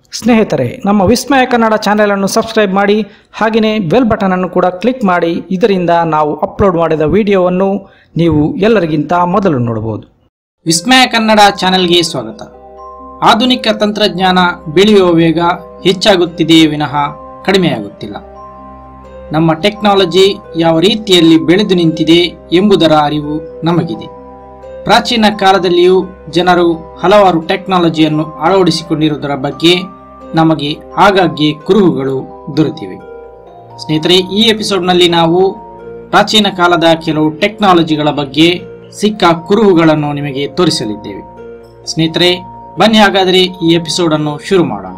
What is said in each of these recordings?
ಸ್ನೇಹಿತರೆ ನಮ್ಮ ವಿಸ್ಮಯ ಕನ್ನಡ ಚಾನೆಲನ್ನು ಸಬ್ಸ್ಕ್ರೈಬ್ ಮಾಡಿ ಹಾಗೆಯೇ ಬೆಲ್ ಬಟನನ್ನು ಕೂಡ ಕ್ಲಿಕ್ ಮಾಡಿ ಇದರಿಂದ ನಾವು ಅಪ್ಲೋಡ್ ಮಾಡಿದ ವಿಡಿಯೋವನ್ನು ನೀವು ಎಲ್ಲರಿಗಿಂತ ಮೊದಲು ನೋಡಬಹುದು ವಿಸ್ಮಯ ಕನ್ನಡ ಚಾನೆಲ್ಗೆ ಸ್ವಾಗತ ಆಧುನಿಕ ತಂತ್ರಜ್ಞಾನ ಬೆಳೆಯುವ ವೇಗ ಹೆಚ್ಚಾಗುತ್ತಿದೆಯೇ ವಿನಃ ಕಡಿಮೆಯಾಗುತ್ತಿಲ್ಲ ನಮ್ಮ ಟೆಕ್ನಾಲಜಿ ಯಾವ ರೀತಿಯಲ್ಲಿ ಬೆಳೆದು ನಿಂತಿದೆ ಎಂಬುದರ ಅರಿವು ನಮಗಿದೆ ಪ್ರಾಚೀನ ಕಾಲದಲ್ಲಿಯೂ ಜನರು ಹಲವಾರು ಟೆಕ್ನಾಲಜಿಯನ್ನು ಅಳವಡಿಸಿಕೊಂಡಿರುವುದರ ಬಗ್ಗೆ ನಮಗೆ ಆಗಾಗ್ಗೆ ಕುರುಹುಗಳು ದೊರೆತಿವೆ ಸ್ನೇಹಿತರೆ ಈ ಎಪಿಸೋಡ್ನಲ್ಲಿ ನಾವು ಪ್ರಾಚೀನ ಕಾಲದ ಕೆಲವು ಟೆಕ್ನಾಲಜಿಗಳ ಬಗ್ಗೆ ಸಿಕ್ಕ ಕುರುಹುಗಳನ್ನು ನಿಮಗೆ ತೋರಿಸಲಿದ್ದೇವೆ ಸ್ನೇಹಿತರೆ ಬನ್ನಿ ಹಾಗಾದರೆ ಈ ಎಪಿಸೋಡ್ ಅನ್ನು ಶುರು ಮಾಡೋಣ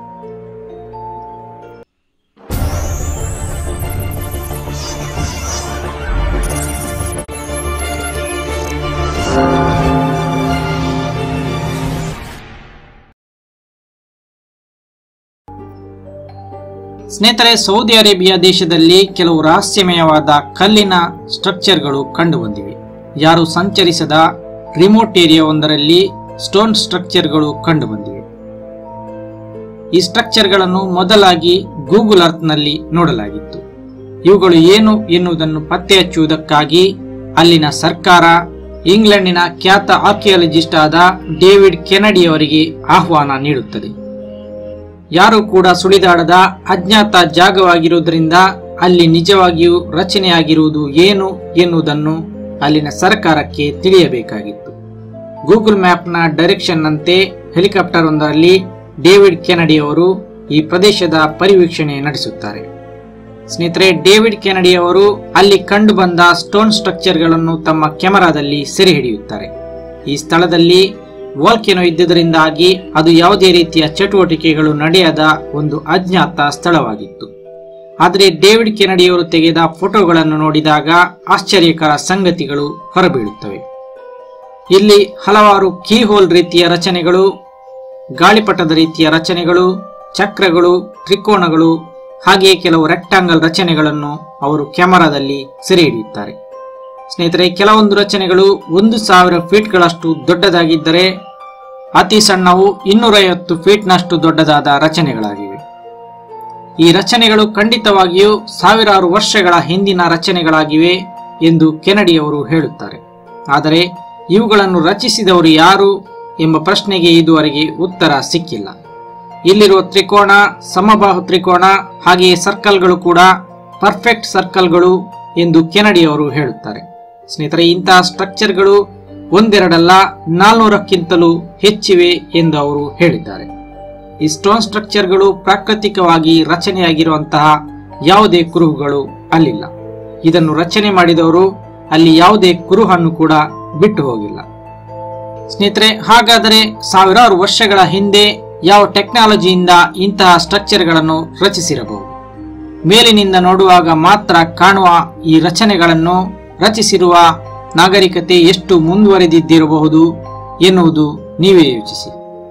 ಸ್ನೇಹಿತರೆ ಸೌದಿ ಅರೇಬಿಯಾ ದೇಶದಲ್ಲಿ ಕೆಲವು ರಹಸ್ಯಮಯವಾದ ಕಲ್ಲಿನ ಸ್ಟ್ರಕ್ಚರ್ಗಳು ಕಂಡುಬಂದಿವೆ ಯಾರು ಸಂಚರಿಸದ ರಿಮೋಟ್ ಏರಿಯಾ ಒಂದರಲ್ಲಿ ಸ್ಟೋನ್ ಸ್ಟ್ರಕ್ಚರ್ಗಳು ಕಂಡುಬಂದಿವೆ ಈ ಸ್ಟ್ರಕ್ಚರ್ಗಳನ್ನು ಮೊದಲಾಗಿ ಗೂಗಲ್ ಅರ್ತ್ನಲ್ಲಿ ನೋಡಲಾಗಿತ್ತು ಇವುಗಳು ಏನು ಎನ್ನುವುದನ್ನು ಪತ್ತೆ ಹಚ್ಚುವುದಕ್ಕಾಗಿ ಅಲ್ಲಿನ ಸರ್ಕಾರ ಇಂಗ್ಲೆಂಡಿನ ಖ್ಯಾತ ಆರ್ಕಿಯಾಲಜಿಸ್ಟ್ ಆದ ಡೇವಿಡ್ ಕೆನಡಿ ಅವರಿಗೆ ಆಹ್ವಾನ ನೀಡುತ್ತದೆ ಯಾರು ಕೂಡ ಸುಳಿದಾಡದ ಅಜ್ಞಾತ ಜಾಗವಾಗಿರುವುದರಿಂದ ಅಲ್ಲಿ ನಿಜವಾಗಿಯೂ ರಚನೆಯಾಗಿರುವುದು ಏನು ಎನ್ನುವುದನ್ನು ಅಲ್ಲಿನ ಸರ್ಕಾರಕ್ಕೆ ತಿಳಿಯಬೇಕಾಗಿತ್ತು ಗೂಗಲ್ ಮ್ಯಾಪ್ನ ಡೈರೆಕ್ಷನ್ನಂತೆ ಹೆಲಿಕಾಪ್ಟರ್ ಒಂದರಲ್ಲಿ ಡೇವಿಡ್ ಕೆನಡಿ ಅವರು ಈ ಪ್ರದೇಶದ ಪರಿವೀಕ್ಷಣೆ ನಡೆಸುತ್ತಾರೆ ಸ್ನೇಹಿತರೆ ಡೇವಿಡ್ ಕೆನಡಿ ಅವರು ಅಲ್ಲಿ ಕಂಡುಬಂದ ಸ್ಟೋನ್ ಸ್ಟ್ರಕ್ಚರ್ಗಳನ್ನು ತಮ್ಮ ಕೆಮೆರಾದಲ್ಲಿ ಸೆರೆ ಹಿಡಿಯುತ್ತಾರೆ ಈ ಸ್ಥಳದಲ್ಲಿ ವಾಲ್ಕೆನೋ ಇದ್ದುದರಿಂದಾಗಿ ಅದು ಯಾವುದೇ ರೀತಿಯ ಚಟುವಟಿಕೆಗಳು ನಡೆಯದ ಒಂದು ಅಜ್ಞಾತ ಸ್ಥಳವಾಗಿತ್ತು ಆದರೆ ಡೇವಿಡ್ ಕೆನಡಿಯವರು ತೆಗೆದ ಫೋಟೋಗಳನ್ನು ನೋಡಿದಾಗ ಆಶ್ಚರ್ಯಕರ ಸಂಗತಿಗಳು ಹೊರಬೀಳುತ್ತವೆ ಇಲ್ಲಿ ಹಲವಾರು ಕೀಹೋಲ್ ರೀತಿಯ ರಚನೆಗಳು ಗಾಳಿಪಟದ ರೀತಿಯ ರಚನೆಗಳು ಚಕ್ರಗಳು ತ್ರಿಕೋಣಗಳು ಹಾಗೆಯೇ ಕೆಲವು ರೆಕ್ಟಾಂಗಲ್ ರಚನೆಗಳನ್ನು ಅವರು ಕ್ಯಾಮರಾದಲ್ಲಿ ಸೆರೆ ಹಿಡಿಯುತ್ತಾರೆ ಸ್ನೇಹಿತರೆ ಕೆಲವೊಂದು ರಚನೆಗಳು ಒಂದು ಸಾವಿರ ಫೀಟ್ಗಳಷ್ಟು ದೊಡ್ಡದಾಗಿದ್ದರೆ ಅತಿ ಸಣ್ಣವು ಇನ್ನೂರೈವತ್ತು ಫೀಟ್ನಷ್ಟು ದೊಡ್ಡದಾದ ರಚನೆಗಳಾಗಿವೆ ಈ ರಚನೆಗಳು ಖಂಡಿತವಾಗಿಯೂ ಸಾವಿರಾರು ವರ್ಷಗಳ ಹಿಂದಿನ ರಚನೆಗಳಾಗಿವೆ ಎಂದು ಕೆನಡಿಯವರು ಹೇಳುತ್ತಾರೆ ಆದರೆ ಇವುಗಳನ್ನು ರಚಿಸಿದವರು ಯಾರು ಎಂಬ ಪ್ರಶ್ನೆಗೆ ಇದುವರೆಗೆ ಉತ್ತರ ಸಿಕ್ಕಿಲ್ಲ ಇಲ್ಲಿರುವ ತ್ರಿಕೋಣ ಸಮಬಾಹು ತ್ರಿಕೋಣ ಹಾಗೆಯೇ ಸರ್ಕಲ್ಗಳು ಕೂಡ ಪರ್ಫೆಕ್ಟ್ ಸರ್ಕಲ್ಗಳು ಎಂದು ಕೆನಡಿಯವರು ಹೇಳುತ್ತಾರೆ ಸ್ನೇಹಿತರೆ ಇಂತಹ ಸ್ಟ್ರಕ್ಚರ್ಗಳು ಒಂದೆರಡಲ್ಲ ನಾಲ್ನೂರಕ್ಕಿಂತಲೂ ಹೆಚ್ಚಿವೆ ಎಂದು ಅವರು ಹೇಳಿದ್ದಾರೆ ಈ ಸ್ಟೋನ್ ಸ್ಟ್ರಕ್ಚರ್ಗಳು ಪ್ರಾಕೃತಿಕವಾಗಿ ರಚನೆಯಾಗಿರುವಂತಹ ಯಾವುದೇ ಕುರುಹುಗಳು ಅಲ್ಲಿಲ್ಲ ಇದನ್ನು ರಚನೆ ಮಾಡಿದವರು ಅಲ್ಲಿ ಯಾವುದೇ ಕುರುಹನ್ನು ಕೂಡ ಬಿಟ್ಟು ಹೋಗಿಲ್ಲ ಸ್ನೇಹಿತರೆ ಹಾಗಾದರೆ ಸಾವಿರಾರು ವರ್ಷಗಳ ಹಿಂದೆ ಯಾವ ಟೆಕ್ನಾಲಜಿಯಿಂದ ಇಂತಹ ಸ್ಟ್ರಕ್ಚರ್ಗಳನ್ನು ರಚಿಸಿರಬಹುದು ಮೇಲಿನಿಂದ ನೋಡುವಾಗ ಮಾತ್ರ ಕಾಣುವ ಈ ರಚನೆಗಳನ್ನು ರಚಿಸಿರುವ ನಾಗರಿಕತೆ ಎಷ್ಟು ಮುಂದುವರೆದಿದ್ದಿರಬಹುದು ಎನ್ನುವುದು ನೀವೇ ಯೋಚಿಸಿ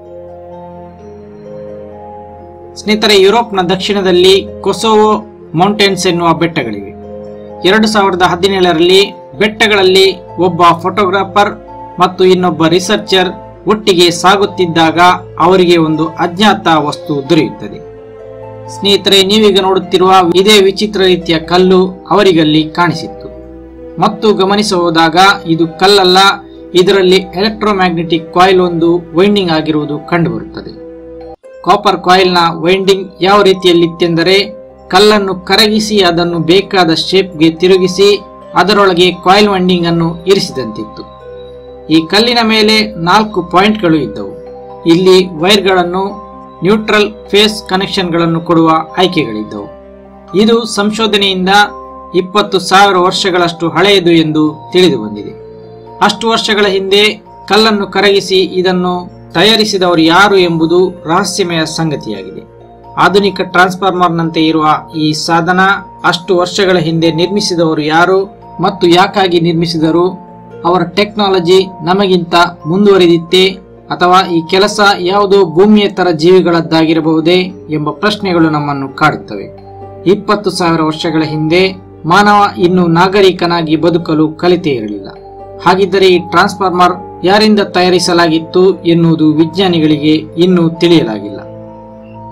ಸ್ನೇಹಿತರೆ ಯುರೋಪ್ನ ದಕ್ಷಿಣದಲ್ಲಿ ಕೊಸೋವೋ ಮೌಂಟೇನ್ಸ್ ಎನ್ನುವ ಬೆಟ್ಟಗಳಿವೆ ಎರಡು ಸಾವಿರದ ಹದಿನೇಳರಲ್ಲಿ ಬೆಟ್ಟಗಳಲ್ಲಿ ಒಬ್ಬ ಫೋಟೋಗ್ರಾಫರ್ ಮತ್ತು ಇನ್ನೊಬ್ಬ ರಿಸರ್ಚರ್ ಒಟ್ಟಿಗೆ ಸಾಗುತ್ತಿದ್ದಾಗ ಅವರಿಗೆ ಒಂದು ಅಜ್ಞಾತ ವಸ್ತು ದೊರೆಯುತ್ತದೆ ಸ್ನೇಹಿತರೆ ನೀವೀಗ ನೋಡುತ್ತಿರುವ ಇದೇ ವಿಚಿತ್ರ ರೀತಿಯ ಕಲ್ಲು ಅವರಿಗಲ್ಲಿ ಕಾಣಿಸಿತ್ತು ಮತ್ತು ಗಮನಿಸಬಹುದಾಗ ಇದು ಕಲ್ಲಲ್ಲ ಇದರಲ್ಲಿ ಎಲೆಕ್ಟ್ರೋಮ್ಯಾಗ್ನೆಟಿಕ್ ಕಾಯಿಲ್ ಒಂದು ವೈಂಡಿಂಗ್ ಆಗಿರುವುದು ಕಂಡುಬರುತ್ತದೆ ಕಾಪರ್ ಕಾಯಿಲ್ನ ವೈಂಡಿಂಗ್ ಯಾವ ರೀತಿಯಲ್ಲಿತ್ತೆಂದರೆ ಕಲ್ಲನ್ನು ಕರಗಿಸಿ ಅದನ್ನು ಬೇಕಾದ ಶೇಪ್ಗೆ ತಿರುಗಿಸಿ ಅದರೊಳಗೆ ಕಾಯಿಲ್ ವೈಂಡಿಂಗ್ ಅನ್ನು ಇರಿಸಿದಂತಿತ್ತು ಈ ಕಲ್ಲಿನ ಮೇಲೆ ನಾಲ್ಕು ಪಾಯಿಂಟ್ಗಳು ಇದ್ದವು ಇಲ್ಲಿ ವೈರ್ಗಳನ್ನು ನ್ಯೂಟ್ರಲ್ ಫೇಸ್ ಕನೆಕ್ಷನ್ಗಳನ್ನು ಕೊಡುವ ಆಯ್ಕೆಗಳಿದ್ದವು ಇದು ಸಂಶೋಧನೆಯಿಂದ ಇಪ್ಪತ್ತು ಸಾವಿರ ವರ್ಷಗಳಷ್ಟು ಹಳೆಯದು ಎಂದು ತಿಳಿದು ಬಂದಿದೆ ಅಷ್ಟು ವರ್ಷಗಳ ಹಿಂದೆ ಕಲ್ಲನ್ನು ಕರಗಿಸಿ ಇದನ್ನು ತಯಾರಿಸಿದವರು ಯಾರು ಎಂಬುದು ರಹಸ್ಯಮಯ ಸಂಗತಿಯಾಗಿದೆ ಆಧುನಿಕ ಟ್ರಾನ್ಸ್ಫಾರ್ಮರ್ನಂತೆ ಇರುವ ಈ ಸಾಧನ ಅಷ್ಟು ವರ್ಷಗಳ ಹಿಂದೆ ನಿರ್ಮಿಸಿದವರು ಯಾರು ಮತ್ತು ಯಾಕಾಗಿ ನಿರ್ಮಿಸಿದರು ಅವರ ಟೆಕ್ನಾಲಜಿ ನಮಗಿಂತ ಮುಂದುವರಿದಿತ್ತೇ ಅಥವಾ ಈ ಕೆಲಸ ಯಾವುದೋ ಭೂಮಿಯೇತರ ಜೀವಿಗಳದ್ದಾಗಿರಬಹುದೇ ಎಂಬ ಪ್ರಶ್ನೆಗಳು ನಮ್ಮನ್ನು ಕಾಡುತ್ತವೆ ಇಪ್ಪತ್ತು ಸಾವಿರ ವರ್ಷಗಳ ಹಿಂದೆ ಮಾನವ ಇನ್ನು ನಾಗರಿಕನಾಗಿ ಬದುಕಲು ಕಲಿತೇ ಇರಲಿಲ್ಲ ಹಾಗಿದ್ದರೆ ಈ ಟ್ರಾನ್ಸ್ಫಾರ್ಮರ್ ಯಾರಿಂದ ತಯಾರಿಸಲಾಗಿತ್ತು ಎನ್ನುವುದು ವಿಜ್ಞಾನಿಗಳಿಗೆ ಇನ್ನೂ ತಿಳಿಯಲಾಗಿಲ್ಲ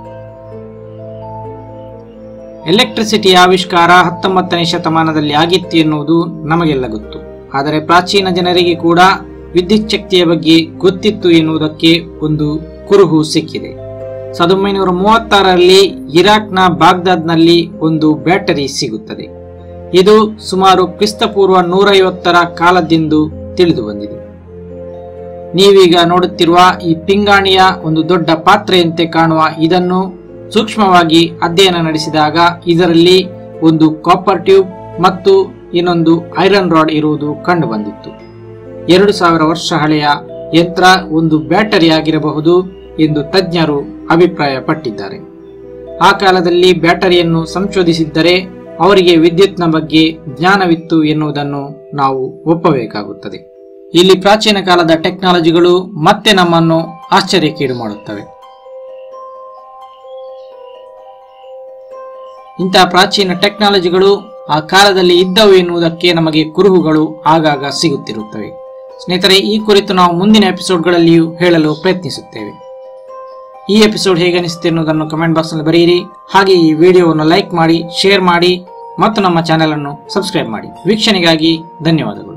ಎಲೆಕ್ಟ್ರಿಸಿಟಿಯ ಆವಿಷ್ಕಾರ ಹತ್ತೊಂಬತ್ತನೇ ಶತಮಾನದಲ್ಲಿ ಆಗಿತ್ತು ಎನ್ನುವುದು ನಮಗೆಲ್ಲ ಗೊತ್ತು ಆದರೆ ಪ್ರಾಚೀನ ಜನರಿಗೆ ಕೂಡ ವಿದ್ಯುತ್ ಶಕ್ತಿಯ ಬಗ್ಗೆ ಗೊತ್ತಿತ್ತು ಎನ್ನುವುದಕ್ಕೆ ಒಂದು ಕುರುಹು ಸಿಕ್ಕಿದೆ ಸಾವಿರದ ಒಂಬೈನೂರ ಮೂವತ್ತಾರರಲ್ಲಿ ಇರಾಕ್ನ ಬಾಗ್ದಾದ್ನಲ್ಲಿ ಒಂದು ಬ್ಯಾಟರಿ ಸಿಗುತ್ತದೆ ಇದು ಸುಮಾರು ಕ್ರಿಸ್ತಪೂರ್ವ ನೂರೈವತ್ತರ ಕಾಲದಿಂದು ತಿಳಿದು ಬಂದಿದೆ ನೀವೀಗ ನೋಡುತ್ತಿರುವ ಈ ಪಿಂಗಾಣಿಯ ಒಂದು ದೊಡ್ಡ ಪಾತ್ರೆಯಂತೆ ಕಾಣುವ ಇದನ್ನು ಸೂಕ್ಷ್ಮವಾಗಿ ಅಧ್ಯಯನ ನಡೆಸಿದಾಗ ಇದರಲ್ಲಿ ಒಂದು ಕಾಪರ್ ಟ್ಯೂಬ್ ಮತ್ತು ಇನ್ನೊಂದು ಐರನ್ ರಾಡ್ ಇರುವುದು ಕಂಡುಬಂದಿತ್ತು ಎರಡು ಸಾವಿರ ವರ್ಷ ಹಳೆಯ ಯಂತ್ರ ಒಂದು ಬ್ಯಾಟರಿ ಆಗಿರಬಹುದು ಎಂದು ತಜ್ಞರು ಅಭಿಪ್ರಾಯಪಟ್ಟಿದ್ದಾರೆ ಆ ಕಾಲದಲ್ಲಿ ಬ್ಯಾಟರಿಯನ್ನು ಸಂಶೋಧಿಸಿದ್ದರೆ ಅವರಿಗೆ ವಿದ್ಯುತ್ನ ಬಗ್ಗೆ ಜ್ಞಾನವಿತ್ತು ಎನ್ನುವುದನ್ನು ನಾವು ಒಪ್ಪಬೇಕಾಗುತ್ತದೆ ಇಲ್ಲಿ ಪ್ರಾಚೀನ ಕಾಲದ ಟೆಕ್ನಾಲಜಿಗಳು ಮತ್ತೆ ನಮ್ಮನ್ನು ಆಶ್ಚರ್ಯಕ್ಕೀಡು ಮಾಡುತ್ತವೆ ಇಂತಹ ಪ್ರಾಚೀನ ಟೆಕ್ನಾಲಜಿಗಳು ಆ ಕಾಲದಲ್ಲಿ ಇದ್ದವು ಎನ್ನುವುದಕ್ಕೆ ನಮಗೆ ಕುರುಹುಗಳು ಆಗಾಗ ಸಿಗುತ್ತಿರುತ್ತವೆ ಸ್ನೇಹಿತರೆ ಈ ಕುರಿತು ನಾವು ಮುಂದಿನ ಎಪಿಸೋಡ್ಗಳಲ್ಲಿಯೂ ಹೇಳಲು ಪ್ರಯತ್ನಿಸುತ್ತೇವೆ ಈ ಎಪಿಸೋಡ್ ಹೇಗೆ ಅನಿಸುತ್ತೆ ಎನ್ನುವುದನ್ನು ಕಮೆಂಟ್ ಬಾಕ್ಸ್ನಲ್ಲಿ ಬರೆಯಿರಿ ಹಾಗೆ ಈ ವಿಡಿಯೋವನ್ನು ಲೈಕ್ ಮಾಡಿ ಶೇರ್ ಮಾಡಿ ಮತ್ತು ನಮ್ಮ ಚಾನೆಲ್ ಅನ್ನು ಸಬ್ಸ್ಕ್ರೈಬ್ ಮಾಡಿ ವೀಕ್ಷಣೆಗಾಗಿ ಧನ್ಯವಾದಗಳು